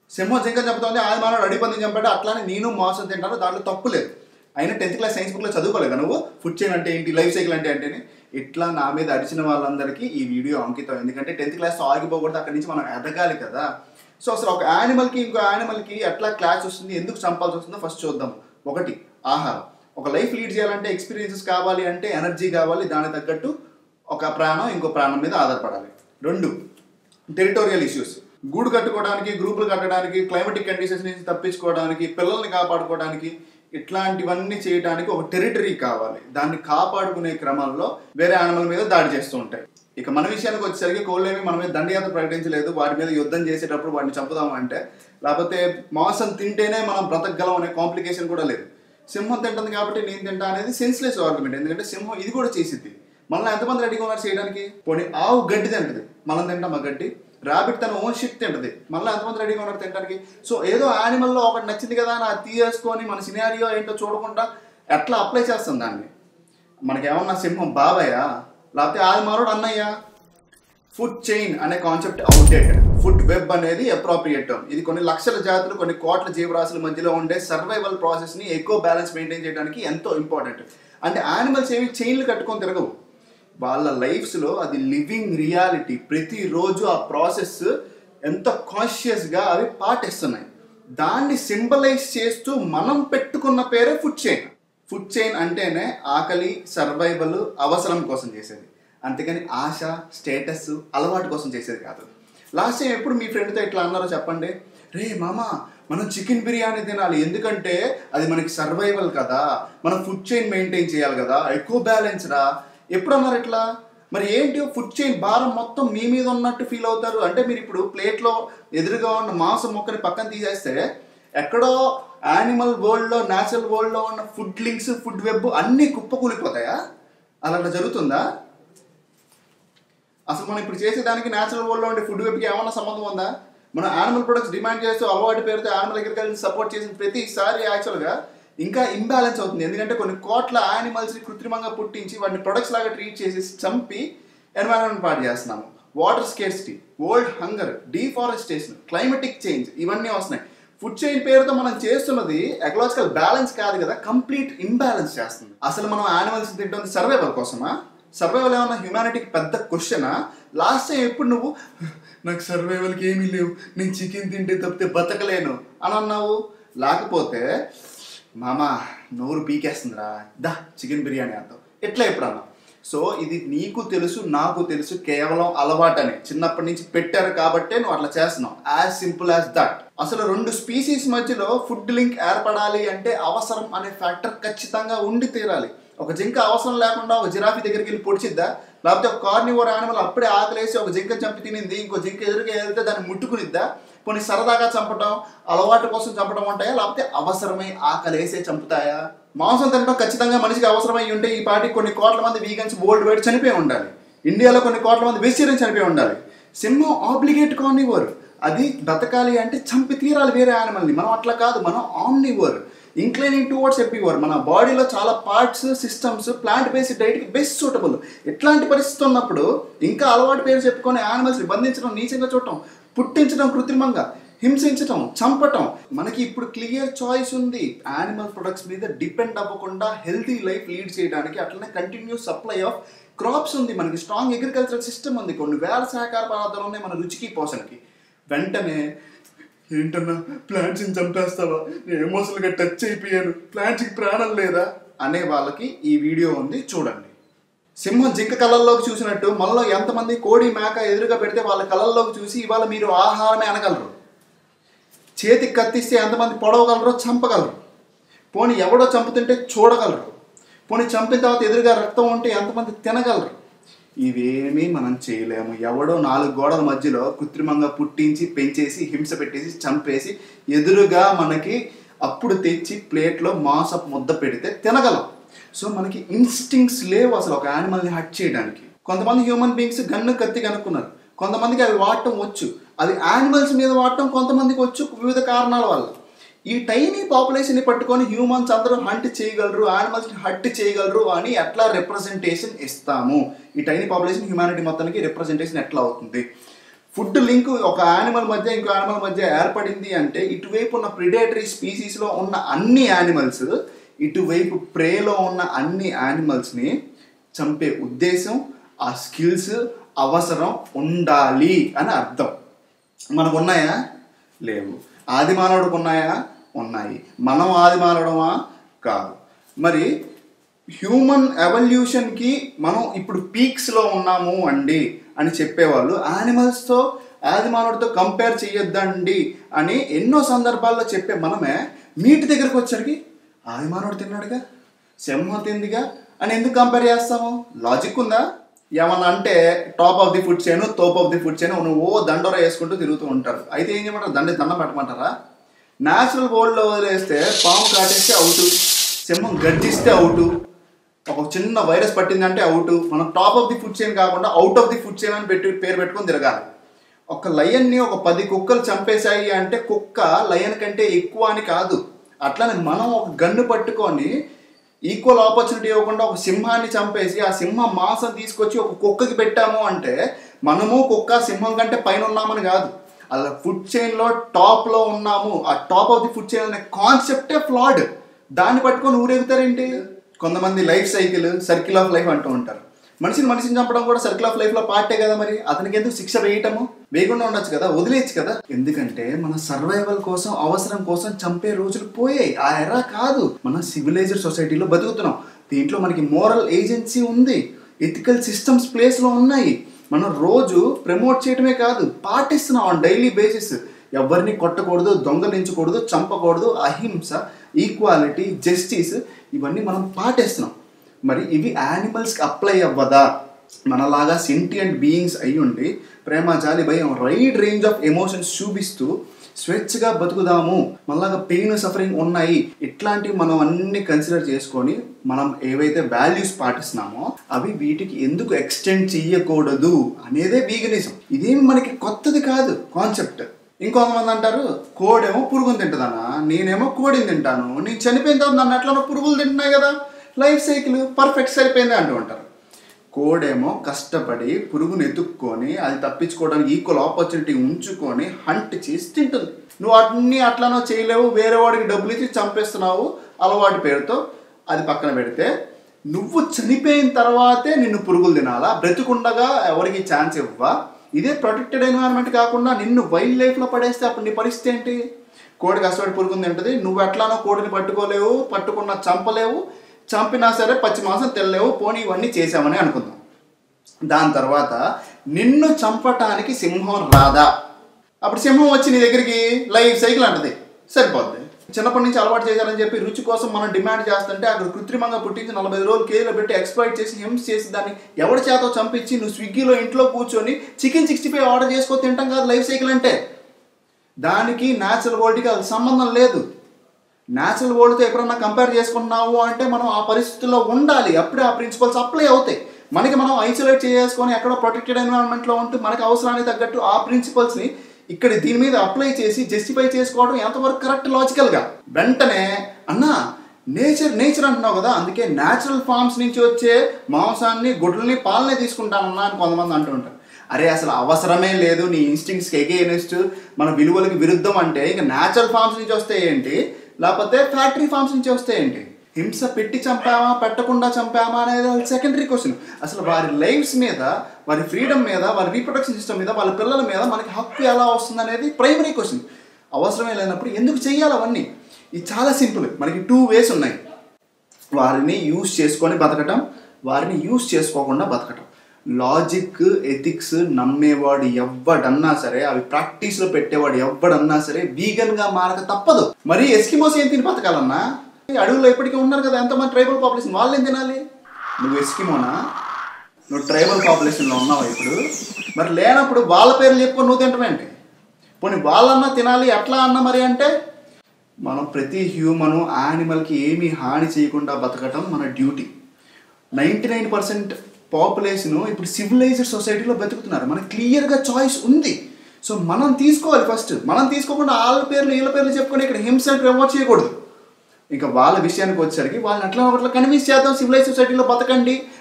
సింహం జింక చంపుతోంది ఆది మానవుడు అడిగి పంది చంపాడు అట్లానే నేను మాంసం తింటాను దాంట్లో తప్పు లేదు అయినా టెన్త్ క్లాస్ సైన్స్ బుక్లో చదువుకోలేదా నువ్వు ఫుడ్ చైన్ అంటే ఏంటి లైఫ్ సైకిల్ అంటే ఏంటని ఇట్లా నా మీద అడిచిన వాళ్ళందరికీ ఈ వీడియో అంకితం ఎందుకంటే టెన్త్ క్లాస్ ఆగిపోకూడదు అక్కడి నుంచి మనం ఎదగాలి కదా సో అసలు ఒక యానిమల్కి ఇంకో యానిమల్కి ఎట్లా క్లాస్ వస్తుంది ఎందుకు చంపాల్సి వస్తుందో ఫస్ట్ చూద్దాం ఒకటి ఆహారం ఒక లైఫ్ లీడ్ చేయాలంటే ఎక్స్పీరియన్సెస్ కావాలి అంటే ఎనర్జీ కావాలి దానికి తగ్గట్టు ఒక ప్రాణం ఇంకో ప్రాణం మీద ఆధారపడాలి రెండు టెరిటోరియల్ ఇష్యూస్ గూడు కట్టుకోవడానికి గ్రూపులు కట్టడానికి క్లైమేటిక్ కండిషన్స్ నుంచి తప్పించుకోవడానికి పిల్లల్ని కాపాడుకోవడానికి ఇట్లాంటివన్నీ చేయడానికి ఒక టెరిటరీ కావాలి దాన్ని కాపాడుకునే క్రమంలో వేరే యానిమల్ మీద దాడి చేస్తూ ఉంటాయి ఇక మన విషయానికి వచ్చేసరికి కోళ్ళేమి మన మీద దండయాత్ర ప్రకటించలేదు వాటి మీద యుద్ధం చేసేటప్పుడు వాటిని చంపుదాం అంటే లేకపోతే మాంసం తింటేనే మనం బ్రతకగలం అనే కాంప్లికేషన్ కూడా లేదు సింహం తింటుంది కాబట్టి నేను తింటా అనేది సెన్స్లెస్ ఆర్గ్యుమెంట్ ఎందుకంటే సింహం ఇది కూడా చేసిద్ది మళ్ళీ ఎంతమంది రెడీగా ఉన్నారు చేయడానికి పోనీ ఆవు గడ్డి తింటది మనం తింటాం ఆ గడ్డి రాబిట్ తన ఓన్ షిట్ తింటది మళ్ళీ ఎంతమంది రెడీగా ఉన్నారు తినడానికి సో ఏదో యానిమల్లో ఒకటి నచ్చింది కదా అని అది తీసేసుకొని మన సినారియో ఏంటో చూడకుండా ఎట్లా అప్లై చేస్తాం దాన్ని మనకి ఏమన్నా సింహం బాబాయా లేకపోతే ఆదిమారుడు అన్నయ్య ఫుడ్ చైన్ అనే కాన్సెప్ట్ అవుట్డేటెడ్ ఫుడ్ వెబ్ అనేది అప్రోప్రియేట్ టర్మ్ ఇది కొన్ని లక్షల జాతులు కొన్ని కోట్ల జీవరాశుల మధ్యలో ఉండే సర్వైవల్ ప్రాసెస్ని ఎక్కువ బ్యాలెన్స్ మెయింటైన్ చేయడానికి ఎంతో ఇంపార్టెంట్ అంటే యానిమల్స్ ఏమి చైన్లు కట్టుకొని తిరగవు వాళ్ళ లైఫ్స్లో అది లివింగ్ రియాలిటీ ప్రతిరోజు ఆ ప్రాసెస్ ఎంత కాన్షియస్గా అవి పాటిస్తున్నాయి దాన్ని సింబలైజ్ చేస్తూ మనం పెట్టుకున్న పేరే ఫుడ్ చైన్ ఫుడ్ చైన్ అంటేనే ఆకలి సర్వైవల్ అవసరం కోసం చేసేది అంతేకాని ఆశ స్టేటస్ అలవాటు కోసం చేసేది కాదు లాస్ట్ టైం ఎప్పుడు మీ ఫ్రెండ్తో ఇట్లా అన్నారో చెప్పండి రే మామ మనం చికెన్ బిర్యానీ తినాలి ఎందుకంటే అది మనకి సర్వైవల్ కదా మనం ఫుడ్ చైన్ మెయింటైన్ చేయాలి కదా ఎక్కువ బ్యాలెన్స్ రా ఎప్పుడు అన్నారు ఇట్లా మరి ఏంటి ఫుడ్ చైన్ భారం మొత్తం మీ మీద ఉన్నట్టు ఫీల్ అవుతారు అంటే మీరు ఇప్పుడు ప్లేట్లో ఎదురుగా ఉన్న మాంసం మొక్కని పక్కన తీసేస్తే ఎక్కడో యానిమల్ వరల్డ్లో న్యాచురల్ వరల్డ్లో ఉన్న ఫుడ్ లింక్స్ ఫుడ్ వెబ్ అన్నీ కుప్పకూలిపోతాయా అలా అట్లా జరుగుతుందా అసలు మనం ఇప్పుడు చేసేదానికి న్యాచురల్ వరల్డ్లో ఉండే ఫుడ్ వెబ్కి ఏమైనా సంబంధం ఉందా మనం యానిమల్ ప్రొడక్ట్స్ డిమాండ్ చేస్తూ అలవాటు పేరుతో యానిమల్ అగ్రికల్చర్ సపోర్ట్ చేసిన ప్రతిసారి యాక్చువల్గా ఇంకా ఇంబ్యాలెన్స్ అవుతుంది ఎందుకంటే కొన్ని కోట్ల యానిమల్స్ని కృత్రిమంగా పుట్టించి వాటిని ప్రొడక్ట్స్ లాగా ట్రీట్ చేసి చంపి ఎన్వైరన్మెంట్ పాడు చేస్తున్నాము water scarcity world hunger deforestation climatic change ఇవన్నీ వస్తున్నాయి ఫుడ్ చైన్ పేరుతో మనం చేస్తున్నది ఎకలాజికల్ బ్యాలెన్స్ కాదు కదా కంప్లీట్ ఇంబ్యాలెన్స్ చేస్తుంది అసలు మనం యానిమల్స్ తింటుంది సర్వైవల్ కోసమా సర్వైవల్ ఏమన్నా హ్యుమానిటీకి పెద్ద క్వశ్చనా లాస్ట్ టైం ఎప్పుడు నువ్వు నాకు సర్వైవల్కి ఏమీ లేవు నేను చికెన్ తింటే తప్పితే బతకలేను అని అన్నావు లేకపోతే మామ నోరు పీకేస్తుందిరా దా చికెన్ బిర్యానీ అంటావు ఎట్లా ఎప్పుడన్నా సో ఇది నీకు తెలుసు నాకు తెలుసు కేవలం అలవాటని చిన్నప్పటి నుంచి పెట్టారు కాబట్టే నువ్వు అట్లా చేస్తున్నావు యాజ్ సింపుల్ యాజ్ దట్ అసలు రెండు స్పీసీస్ మధ్యలో ఫుడ్ లింక్ ఏర్పడాలి అంటే అవసరం అనే ఫ్యాక్టర్ ఖచ్చితంగా ఉండి తీరాలి ఒక జింక అవసరం లేకుండా ఒక జిరాఫీ దగ్గరికి వెళ్ళి పొడిచిద్దా లేకపోతే ఒక కార్నివోర్ యానిమల్ అప్పుడే ఆకలేసి ఒక జింక చంపి తినింది ఇంకో జింక ఎదురుగా వెళ్తే దాన్ని ముట్టుకునిద్దా కొన్ని సరదాగా చంపటం అలవాటు కోసం చంపడం ఉంటాయా లేకపోతే అవసరమై ఆకలేసే చంపుతాయా మాంసం తినడం ఖచ్చితంగా మనిషికి అవసరమై ఉంటే ఈ పాటికి కొన్ని కోట్ల మంది వీగన్స్ వరల్డ్ వైడ్ చనిపోయి ఉండాలి ఇండియాలో కొన్ని కోట్ల మంది వెజిటేరియన్ చనిపోయి ఉండాలి సింహం ఆబ్లిగేట్ కార్నివోర్ అది బతకాలి అంటే చంపి తీరాలి వేరే యానిమల్ని మనం అట్లా కాదు మనం ఆమ్నివోర్ ఇంక్లైనింగ్ టువర్డ్స్ ఎపివర్ మన బాడీలో చాలా పార్ట్స్ సిస్టమ్స్ ప్లాంట్ బేస్డ్ డైట్కి బెస్ట్ సూటబుల్ ఇట్లాంటి పరిస్థితి ఉన్నప్పుడు ఇంకా అలవాటు పేరు చెప్పుకొని యానిమల్స్ని బంధించడం నీచంగా చూడటం పుట్టించడం కృత్రిమంగా హింసించటం చంపటం మనకి ఇప్పుడు క్లియర్ చాయిస్ ఉంది యానిమల్ ప్రొడక్ట్స్ మీద డిపెండ్ అవ్వకుండా హెల్తీ లైఫ్ లీడ్ చేయడానికి అట్లనే కంటిన్యూస్ సప్లై ఆఫ్ క్రాప్స్ ఉంది మనకి స్ట్రాంగ్ అగ్రికల్చరల్ సిస్టమ్ ఉంది కొన్ని వేల సహకార పదార్థాలు ఉన్నాయి మన రుచికి పోషణకి వెంటనే ఏంటన్నా ప్లాంట్స్ని చంపేస్తావా నేను ఎమోషనల్గా టచ్ అయిపోయాను ప్లాంట్స్కి ప్రాణం లేదా అనే వాళ్ళకి ఈ వీడియో ఉంది చూడండి సింహం జింక కళ్ళల్లోకి చూసినట్టు మనలో ఎంతమంది కోడి మేక ఎదురుగా పెడితే వాళ్ళ కళ్ళల్లోకి చూసి ఇవాళ మీరు ఆహారమే అనగలరు చేతికి కత్తిస్తే ఎంతమంది పొడవగలరో చంపగలరు పోనీ ఎవడో చంపుతుంటే చూడగలరు పోనీ చంపిన తర్వాత ఎదురుగా రక్తం ఉంటే ఎంతమంది తినగలరు ఇవేమీ మనం చేయలేము ఎవడో నాలుగు గోడల మధ్యలో కృత్రిమంగా పుట్టించి పెంచేసి హింస పెట్టేసి చంపేసి ఎదురుగా మనకి అప్పుడు తెచ్చి ప్లేట్లో మాంసపు ముద్ద పెడితే తినగలం సో మనకి ఇన్స్టింక్ట్స్ లేవు అసలు ఒక యానిమల్ని హట్ చేయడానికి కొంతమంది హ్యూమన్ బీయింగ్స్ గన్ను కత్తి కనుక్కున్నారు కొంతమందికి అవి వాడటం వచ్చు అది యానిమల్స్ మీద వాడటం కొంతమందికి వచ్చు వివిధ కారణాల వల్ల ఈ టైనీ పాపులేషన్ని పట్టుకొని హ్యూమన్స్ అందరూ హంట్ చేయగలరు యానిమల్స్ని హట్ చేయగలరు అని ఎట్లా రిప్రజెంటేషన్ ఇస్తాము ఈ టైనీ పాపులేషన్ హ్యూమానిటీ మొత్తానికి రిప్రజెంటేషన్ ఎట్లా అవుతుంది ఫుడ్ లింక్ ఒక యానిమల్ మధ్య ఇంకో యానిమల్ మధ్య ఏర్పడింది అంటే ఇటువైపు ఉన్న ప్రిడేటరీ స్పీసీస్లో ఉన్న అన్ని యానిమల్స్ ఇటువైపు ప్రేలో ఉన్న అన్ని యానిమల్స్ని చంపే ఉద్దేశం ఆ స్కిల్స్ అవసరం ఉండాలి అని అర్థం మనకు ఉన్నాయా లేవు ఆది మానవుడికి ఉన్నాయా ఉన్నాయి మనం ఆది మానవుడమా కాదు మరి హ్యూమన్ ఎవల్యూషన్కి మనం ఇప్పుడు పీక్స్లో ఉన్నాము అండి అని చెప్పేవాళ్ళు యానిమల్స్తో ఆది మానవుడితో కంపేర్ చేయొద్దండి అని ఎన్నో సందర్భాల్లో చెప్పే మనమే మీటి దగ్గరకు వచ్చరికి ఆది మానవుడు తిన్నాడుగా సింహం తిందిగా అని ఎందుకు కంపేర్ చేస్తాము లాజిక్ ఉందా ఏమన్నా అంటే top of the food chain top of the food chain నువ్వు ఓ దండోర వేసుకుంటూ తిరుగుతూ ఉంటారు అయితే ఏం చేయమంటారు దండ దండం పెట్టమంటారా న్యాచురల్ వరల్డ్లో వదిలేస్తే పాము కాటేస్తే అవుట్ సింహం గర్జిస్తే అవుట్ ఒక చిన్న వైరస్ పట్టిందంటే అవుట్ మనం top of the food chain కాకుండా out of the food chain అని పెట్టి పేరు పెట్టుకొని తిరగాలి ఒక లయన్ని ఒక పది కుక్కలు చంపేశాయి అంటే కుక్క లయన్ కంటే ఎక్కువ అని కాదు అట్లానే మనం ఒక గన్ను పట్టుకొని ఈక్వల్ ఆపర్చునిటీ ఇవ్వకుండా ఒక సింహాన్ని చంపేసి ఆ సింహం మాంసం తీసుకొచ్చి ఒక కుక్కకి పెట్టాము అంటే మనము కుక్క సింహం కంటే పైన ఉన్నామని కాదు అలా ఫుడ్ చైన్లో టాప్లో ఉన్నాము ఆ top of the food chain అనే కాన్సెప్టే ఫ్లాడ్ దాన్ని పట్టుకొని ఊరేగుతారేంటి కొంతమంది life cycle circle of life అంటూ ఉంటారు మనిషిని మనిషిని చంపడం కూడా సర్కిల్ ఆఫ్ లైఫ్లో పార్టే కదా మరి అతనికి ఎందుకు శిక్ష వేయటము వేయకుండా ఉండొచ్చు కదా వదిలేయచ్చు కదా ఎందుకంటే మన సర్వైవల్ కోసం అవసరం కోసం చంపే రోజులు పోయాయి ఆ ఎరా కాదు మన సివిలైజ్డ్ సొసైటీలో బతుకుతున్నాం దీంట్లో మనకి మోరల్ ఏజెన్సీ ఉంది ఎథికల్ సిస్టమ్స్ ప్లేస్లో ఉన్నాయి మనం రోజు ప్రమోట్ చేయడమే కాదు పాటిస్తున్నాం ఆన్ డైలీ బేసిస్ ఎవరిని కొట్టకూడదు దొంగలించకూడదు చంపకూడదు అహింస ఈక్వాలిటీ జస్టిస్ ఇవన్నీ మనం పాటిస్తున్నాం మరి ఇవి యానిమల్స్కి అప్లై అవ్వదా మనలాగా సెంటియంట్ బీయింగ్స్ అయి ఉండి ప్రేమ జాలి భయం రైడ్ రేంజ్ ఆఫ్ ఎమోషన్స్ చూపిస్తూ స్వేచ్ఛగా బతుకుదాము మనలాగా పెయిన్ సఫరింగ్ ఉన్నాయి ఇట్లాంటివి మనం అన్ని కన్సిడర్ చేసుకొని మనం ఏవైతే వాల్యూస్ పాటిస్తున్నామో అవి వీటికి ఎందుకు ఎక్స్టెండ్ చెయ్యకూడదు అనేదే వీగనిజం ఇదేమి మనకి కొత్తది కాదు కాన్సెప్ట్ ఇంకొంతమంది అంటారు కోడేమో పురుగుని తింటుందన్నా నేనేమో కోడిని తింటాను నేను చనిపోయిన తర్వాత నన్ను ఎట్లా పురుగులు తింటున్నాయి కదా లైఫ్ సైకిల్ పర్ఫెక్ట్ సరిపోయింది అంటూ ఉంటారు కోడేమో కష్టపడి పురుగుని ఎత్తుక్కొని అది తప్పించుకోవడానికి ఈక్వల్ ఆపర్చునిటీ ఉంచుకొని హంట్ చేసి తింటుంది నువ్వు అన్ని అట్లానో చేయలేవు వేరే వాడికి డబ్బులు ఇచ్చి చంపేస్తున్నావు అలవాటు పేరుతో అది పక్కన పెడితే నువ్వు చనిపోయిన తర్వాతే నిన్ను పురుగులు తినాలా బ్రతికుండగా ఎవరికి ఛాన్స్ ఇవ్వవా ఇదే ప్రొటెక్టెడ్ ఎన్వైరన్మెంట్ కాకుండా నిన్ను వైల్డ్ లైఫ్లో పడేస్తే అప్పుడు నీ పరిస్థితి ఏంటి కోడి కష్టపడి పురుగుంది తింటది నువ్వు ఎట్లానో కోడిని పట్టుకోలేవు పట్టుకున్న చంపలేవు చంపినా సరే పచ్చి మాంసం తెల్లలేవు పోనీ ఇవన్నీ చేసామని అనుకుందాం దాని తర్వాత నిన్ను చంపటానికి సింహం రాదా అప్పుడు సింహం వచ్చి నీ దగ్గరికి లైఫ్ సైకిల్ అంటది సరిపోద్ది చిన్నప్పటి నుంచి అలవాటు చేశారని చెప్పి రుచి కోసం మనం డిమాండ్ చేస్తుంటే అక్కడ కృత్రిమంగా పుట్టించి నలభై రోజులు కేజీలో పెట్టి ఎక్స్ప్లాయిట్ చేసి హింస చేసి దాన్ని ఎవరి చేతో చంపించి నువ్వు స్విగ్గీలో ఇంట్లో కూర్చొని చికెన్ సిక్స్టీ ఫైవ్ ఆర్డర్ చేసుకో తింటాం కాదు లైఫ్ సైకిల్ అంటే దానికి న్యాచురల్ వరల్డ్కి అది సంబంధం లేదు న్యాచురల్ వరల్డ్తో ఎప్పుడన్నా కంపేర్ చేసుకున్నావు అంటే మనం ఆ పరిస్థితుల్లో ఉండాలి అప్పుడే ఆ ప్రిన్సిపల్స్ అప్లై అవుతాయి మనకి మనం ఐసోలేట్ చేసుకొని ఎక్కడో ప్రొటెక్టెడ్ ఎన్విరాన్మెంట్లో ఉంటూ మనకి అవసరానికి తగ్గట్టు ఆ ప్రిన్సిపల్స్ని ఇక్కడ దీని మీద అప్లై చేసి జస్టిఫై చేసుకోవడం ఎంతవరకు కరెక్ట్ లాజికల్గా వెంటనే అన్నా నేచర్ నేచర్ అంటున్నావు కదా అందుకే న్యాచురల్ ఫార్మ్స్ నుంచి వచ్చే మాంసాన్ని గుడ్లని పాలనే తీసుకుంటానన్నా అని కొంతమంది అంటూ ఉంటారు అరే అసలు అవసరమే లేదు నీ ఇన్స్టింగ్స్కి ఎగేనెస్ట్ మన విలువలకి విరుద్ధం అంటే ఇంకా న్యాచురల్ ఫార్మ్స్ నుంచి వస్తే ఏంటి లేకపోతే ఫ్యాక్టరీ ఫార్మ్స్ నుంచి వస్తే ఏంటి హింస పెట్టి చంపామా పెట్టకుండా చంపామా అనేది సెకండరీ క్వశ్చన్ అసలు వారి లైఫ్స్ మీద వారి ఫ్రీడమ్ మీద వారి రీప్రొడక్షన్ సిస్టమ్ మీద వాళ్ళ పిల్లల మీద మనకి హక్కు ఎలా వస్తుంది అనేది ప్రైమరీ క్వశ్చన్ అవసరమే లేనప్పుడు ఎందుకు చెయ్యాలి అవన్నీ ఇది చాలా సింపుల్ మనకి టూ వేస్ ఉన్నాయి వారిని యూస్ చేసుకొని బతకటం వారిని యూస్ చేసుకోకుండా బతకటం లాజిక్ ఎథిక్స్ నమ్మేవాడు ఎవ్వడన్నా సరే అవి ప్రాక్టీస్లో పెట్టేవాడు ఎవ్వడన్నా సరే వీగన్గా మారక తప్పదు మరి ఎస్కిమోస్ ఏం తిని బతకాలన్నా అడవుల్లో ఇప్పటికీ ఉన్నారు కదా ఎంతమంది ట్రైబల్ పాపులేషన్ వాళ్ళు ఏం తినాలి నువ్వు ఎస్కిమోనా నువ్వు ట్రైబల్ పాపులేషన్లో ఉన్నావు ఇప్పుడు మరి లేనప్పుడు వాళ్ళ పేర్లు చెప్పుకొని నువ్వు తింటామేంటి పోనీ వాళ్ళన్నా తినాలి ఎట్లా అన్నా మరి అంటే మనం ప్రతి హ్యూమను యానిమల్కి ఏమీ హాని చేయకుండా బతకటం మన duty ninety nine percent population ఇప్పుడు సివిలైజ్డ్ సొసైటీలో బతుకుతున్నారు మనకి క్లియర్గా చాయిస్ ఉంది సో మనం తీసుకోవాలి ఫస్ట్ మనం తీసుకోకుండా వాళ్ళ పేర్లు వీళ్ళ పేర్లు చెప్పుకొని ఇక్కడ హింసని ప్రమోట్ చేయకూడదు ఇంకా వాళ్ళ విషయానికి వచ్చేసరికి వాళ్ళని అట్లా ఒకట్లా కన్విన్స్ చేద్దాం సివిలైజ్ సొసైటీలో బతకండి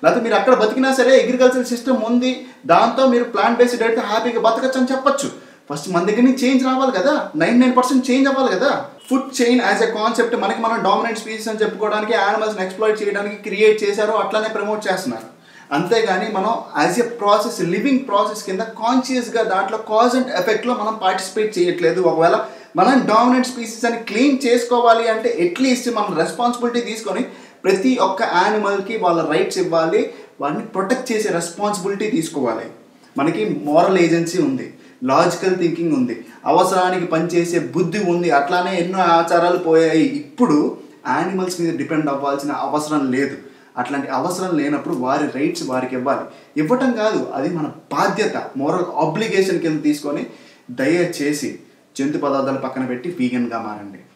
లేకపోతే మీరు అక్కడ బతికినా సరే అగ్రికల్చర్ సిస్టమ్ ఉంది దాంతో మీరు ప్లాంట్ బేస్డ్ అయితే హ్యాపీగా బతకచ్చు అని చెప్పొచ్చు ఫస్ట్ మన దగ్గర నుంచి చేంజ్ రావాలి కదా నైన్ నైన్ పర్సెంట్ చేంజ్ అవ్వాలి కదా food chain as a concept మనకి మనం డామినెంట్ స్పీసీస్ అని చెప్పుకోవడానికి యానిమల్స్ని ఎక్స్ప్లోర్ చేయడానికి క్రియేట్ చేశారు అట్లానే ప్రమోట్ చేస్తున్నారు అంతేగాని మనం as a process living process కింద కాన్షియస్గా దాంట్లో కాజ్ అండ్ ఎఫెక్ట్లో మనం పార్టిసిపేట్ చేయట్లేదు ఒకవేళ మనం డామినెంట్ స్పీసీస్ అని క్లెయిమ్ చేసుకోవాలి అంటే అట్లీస్ట్ మనం రెస్పాన్సిబిలిటీ తీసుకొని ప్రతి ఒక్క యానిమల్కి వాళ్ళ రైట్స్ ఇవ్వాలి వాటిని ప్రొటెక్ట్ చేసే రెస్పాన్సిబిలిటీ తీసుకోవాలి మనకి మోరల్ ఏజెన్సీ ఉంది లాజికల్ థింకింగ్ ఉంది అవసరానికి పనిచేసే బుద్ధి ఉంది అట్లానే ఎన్నో ఆచారాలు పోయాయి ఇప్పుడు యానిమల్స్ మీద డిపెండ్ అవ్వాల్సిన అవసరం లేదు అట్లాంటి అవసరం లేనప్పుడు వారి రైట్స్ వారికి ఇవ్వాలి ఇవ్వటం కాదు అది మన బాధ్యత మోరల్ ఆబ్లిగేషన్ కింద తీసుకొని దయచేసి జంతు పదార్థాలు పక్కన పెట్టి వీగన్గా మారండి